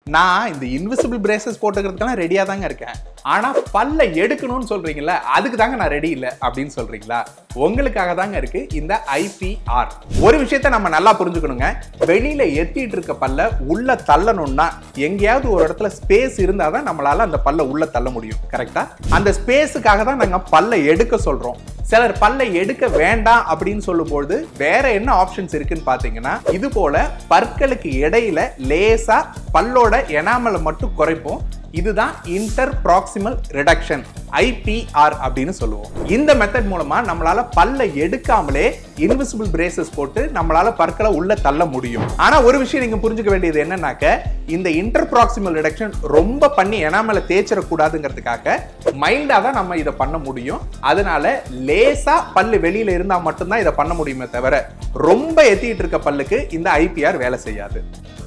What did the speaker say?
நான் இந்த invisible braces போட்டுக்கிறதுக்கெல்லாம் ரெடியா தாங்க இருக்கேன் ஆனா பல்ல எடுக்கணும்னு சொல்றீங்கல்ல அதுக்கு தாங்க நான் ரெடி இல்லை அப்படின்னு சொல்றீங்களா உங்களுக்காக தாங்க இருக்கு இந்த ஐபிஆர் ஒரு விஷயத்த நம்ம நல்லா புரிஞ்சுக்கணுங்க வெளியில எத்திட்டு இருக்க பல்ல உள்ள தள்ளணும்னா எங்கேயாவது ஒரு இடத்துல ஸ்பேஸ் இருந்தா தான் நம்மளால அந்த பல்ல உள்ள தள்ள முடியும் கரெக்டா அந்த ஸ்பேஸுக்காக தான் நாங்க பல்ல எடுக்க சொல்றோம் சிலர் பல்லை எடுக்க வேண்டாம் அப்படின்னு சொல்லும்போது வேற என்ன ஆப்ஷன்ஸ் இருக்குன்னு பாத்தீங்கன்னா இது போல பற்களுக்கு இடையில லேசா பல்லோட எனாமலை மட்டும் குறைப்போம் இதுதான் இன்டர் ப்ராக்சிமல் ரிடக்ஷன் ஐபிஆர் அப்படின்னு சொல்லுவோம் இந்த மெத்தட் மூலமா நம்மளால பல்ல எடுக்காமலே இன்விசிபிள் பிரேசஸ் போட்டு நம்மளால பற்களை உள்ள தள்ள முடியும் ஆனா ஒரு விஷயம் நீங்க புரிஞ்சுக்க வேண்டியது என்னன்னாக்க இந்த இன்டர் ப்ராக்சிமல் ரிடக்ஷன் ரொம்ப பண்ணி எனாமலை தேய்ச்சிடக்கூடாதுங்கிறதுக்காக மைல்டா தான் நம்ம இதை பண்ண முடியும் அதனால லேசா பல்லு வெளியில இருந்தா மட்டும்தான் இதை பண்ண முடியுமே தவிர ரொம்ப எத்திட்டு இருக்க பல்லுக்கு இந்த ஐபிஆர் வேலை செய்யாது